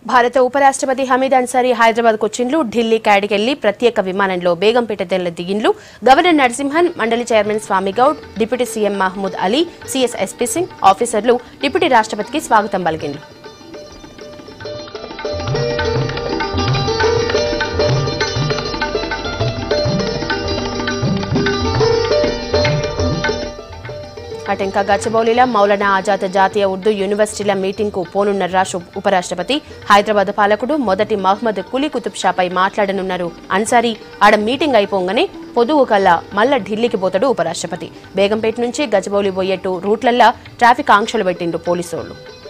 భారత ఉపరాష్ట్రపతి హమీద్ అన్సారీ హైదరాబాద్ వచ్చిండ్లు ఢిల్లీ కాడికెళ్లి ప్రత్యేక విమానంలో బేగంపేట తెల్ల దిగిండ్లు గవర్నర్ నరసింహన్ మండలి chairman Swami Goud deputy CM Mahmood Ali CS SP Singh ఆఫీసర్లు డిప్యూటీ రాష్ట్రపతికి స్వాగతం పలికిండ్లు అటెంకా గచ్చబౌలిలో మౌలానా ఆజాద్ జాతీయ ఉర్దూ యూనివర్సిటీల మీటింగ్కు పోనున్న రాష్ట్ర ఉపరాష్ట్రపతి హైదరాబాద్ పాలకుడు మొదటి మహ్మద్ కులీ కుతుబ్ షాపై మాట్లాడనున్నారు అన్సారీ ఆడ మీటింగ్ అయిపోగానే పొదువు కల్లా మళ్ళా ఢిల్లీకి పోతాడు ఉపరాష్ట్రపతి బేగంపేట నుంచి గజబౌలి పోయేట్టు రూట్లల్లా ట్రాఫిక్ ఆంక్షలు పెట్టిండు పోలీసోళ్లు